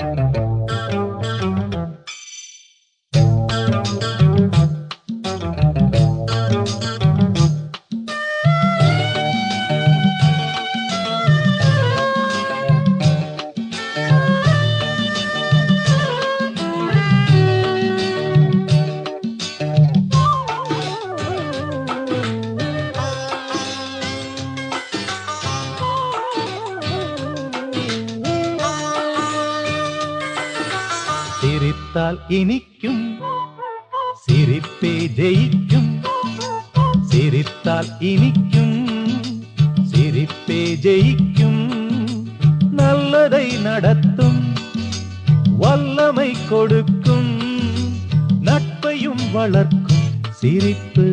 சிரித்தால் இனிக்கும் சிரிப்பே ஜெயிக்கும் சிரித்தால் இனிக்கும் சிரிப்பே ஜெயிக்கும் நல்லதை நடத்தும் வல்லமை கொடுக்கும் நட்பையும் வளர்க்கும் சிரிப்பு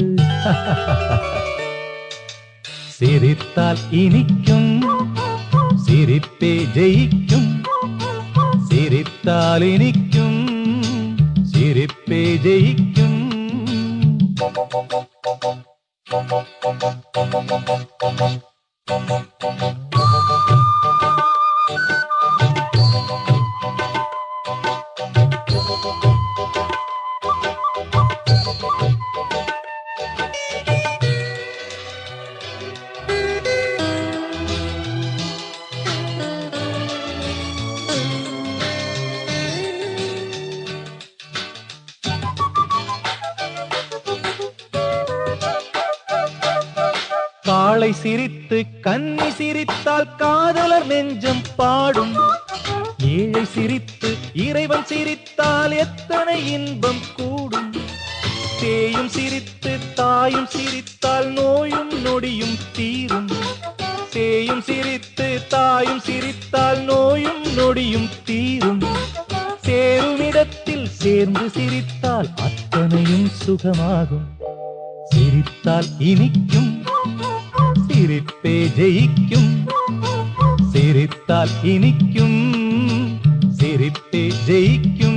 சிரித்தால் இனிக்கும் சிரிப்பே ஜெயிக்கும் சிரித்தால் இனிக்கும் சிரிப்பே ஜெயிக்கும் காளை சிரித்து கன்னி சிரித்தால் காதலர் நெஞ்சம் பாடும் ஏழை சிரித்து இறைவன் சிரித்தால் எத்தனை இன்பம் கூடும் தேயும் சிரித்து தாயும் சிரித்தால் நோயும் நொடியும் தீரும் தேயும் சிரித்து தாயும் சிரித்தால் நோயும் நொடியும் தீரும் சேரும் இடத்தில் சேர்ந்து சிரித்தால் அத்தனையும் சுகமாகும் சிரித்தால் இனிக்கும் சிரிப்பே ஜெயிக்கும் சிரித்தால் இனிக்கும் சிரிப்பே ஜெயிக்கும்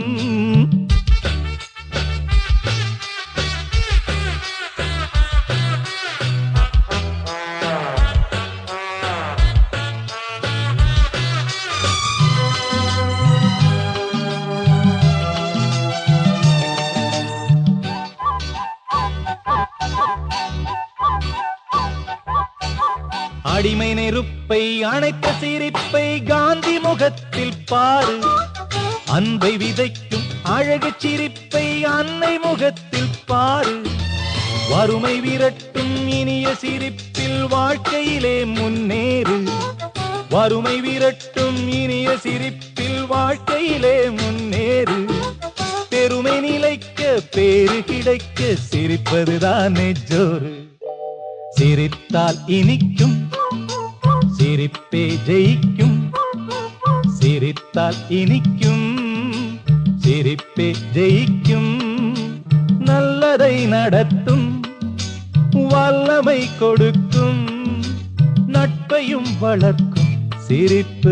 அடிமை நெருப்பை அணைத்த சிரிப்பை காந்தி முகத்தில் பாரு அன்பை விதைக்கும் அழகு சிரிப்பை அன்னை முகத்தில் பாரு வறுமை விரட்டும் இனிய சிரிப்பில் வாழ்க்கையிலே முன்னேறு வறுமை விரட்டும் இனிய சிரிப்பில் வாழ்க்கையிலே முன்னேறு பெருமை நிலைக்க பேரு கிடைக்க சிரிப்பதுதானே ஜோறு சிரித்தால் இனிக்கும் சிரிப்பே ஜெயிக்கும் சிரித்தால் இனிக்கும் சிரிப்பே ஜெயிக்கும் நல்லதை நடத்தும் வல்லமை கொடுக்கும் நட்பையும் வளர்க்கும் சிரிப்பு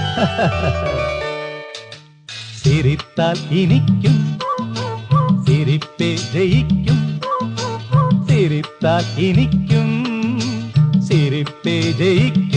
சிரித்தால் இனிக்கும் சிரிப்பே ஜெயிக்கும் சிரித்தால் இனிக்கும் சிரிப்பே ஜெயிக்கும்